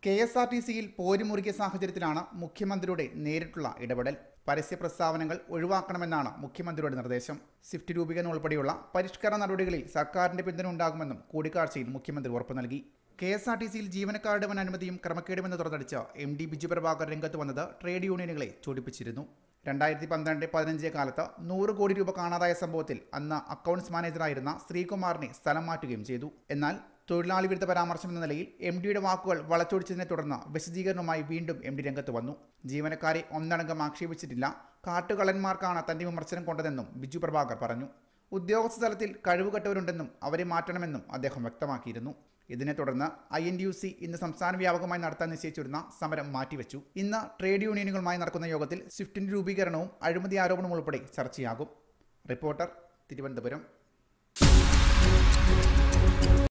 K S R T സിയിൽ പോരുമുറുകിയ സാഹചര്യത്തിലാണ് മുഖ്യമന്ത്രിയുടെ നേരിട്ടുള്ള ഇടപെടൽ പരസ്യ പ്രസ്താവനകൾ ഒഴിവാക്കണമെന്നാണ് മുഖ്യമന്ത്രിയുടെ നിർദ്ദേശം സ്വിഫ്റ്റ് രൂപീകരണം ഉൾപ്പെടെയുള്ള പരിഷ്കരണ നടപടികളിൽ സർക്കാരിന്റെ പിന്തുണ ഉണ്ടാകുമെന്നും കൂടിക്കാഴ്ചയിൽ മുഖ്യമന്ത്രി ഉറപ്പു നൽകി കെ എസ് ആർ ടി സിയിൽ ജീവനക്കാരുടെ വൻ അനുമതിയും ക്രമക്കേടുമെന്ന് തുറന്നടിച്ച് എം ഡി ബിജു പ്രഭാകർ രംഗത്ത് വന്നത് ട്രേഡ് യൂണിയനുകളെ ചൊടിപ്പിച്ചിരുന്നു രണ്ടായിരത്തി പന്ത്രണ്ട് പതിനഞ്ച് കാലത്ത് നൂറ് കോടി രൂപ കാണാതായ സംഭവത്തിൽ അന്ന് അക്കൗണ്ട്സ് മാനേജറായിരുന്ന ശ്രീകുമാറിനെ സ്ഥലം മാറ്റുകയും ചെയ്തു എന്നാൽ തൊഴിലാളി വിരുദ്ധ പരാമർശം എന്ന നിലയിൽ എം ഡിയുടെ വാക്കുകൾ വളച്ചൊടിച്ചതിനെ തുടർന്ന് വിശദീകരണവുമായി വീണ്ടും എം ഡി രംഗത്ത് വന്നു ജീവനക്കാരെ ഒന്നടങ്കം ആക്ഷേപിച്ചിട്ടില്ല കാട്ടുകള്ളന്മാർക്കാണ് തന്റെ വിമർശനം കൊണ്ടതെന്നും ബിജു പ്രഭാകർ പറഞ്ഞു ഉദ്യോഗസ്ഥ തലത്തിൽ കഴിവുകെട്ടവരുണ്ടെന്നും അവരെ മാറ്റണമെന്നും അദ്ദേഹം വ്യക്തമാക്കിയിരുന്നു ഇതിനെ തുടർന്ന് ഐ എൻ യു സി ഇന്ന് സംസ്ഥാന വ്യാപകമായി നടത്താൻ നിശ്ചയിച്ചിരുന്ന സമരം മാറ്റിവെച്ചു ഇന്ന് ട്രേഡ് യൂണിയനുകളുമായി നടക്കുന്ന യോഗത്തിൽ സ്വിഫ്റ്റിന്റെ രൂപീകരണവും അഴിമതി ആരോപണവും ഉൾപ്പെടെ ചർച്ചയാകും റിപ്പോർട്ടർ തിരുവനന്തപുരം